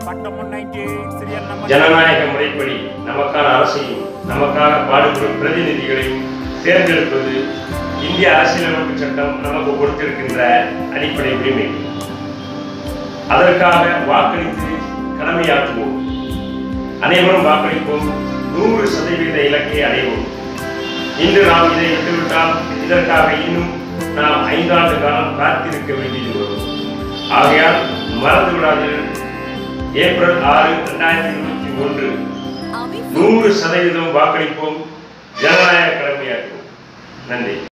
பட்டம் one ninety serial number ஜனநாயக முறைப்படி நமக்கான அரசையும் நமக்காக பாடுபடும் பிரதிநிதிகளையும் தேர்ந்தெடுப்பது இந்திய அரசியலமைப்பு சட்டம் நமக்கு கொடுத்திருக்கின்ற அடிப்படை உரிமை அதற்காக வாக்களித்து கடமையாற்றுவோம் அனைவரும் வாக்களிப்போம் நூறு சதவீத இலக்கை அடைவோம் இன்று நாம் இதை விட்டுவிட்டால் இதற்காக இன்னும் நாம் ஐந்தாண்டு காலம் காத்திருக்க வேண்டியது வரும் ஆகையால் மறந்து விடாதீர்கள் ஏப்ரல் ஆறு இரண்டாயிரத்தி இருபத்தி ஒன்று நூறு சதவீதம் வாக்களிப்போம் ஜனநாயக கடமையாற்றுவோம் நன்றி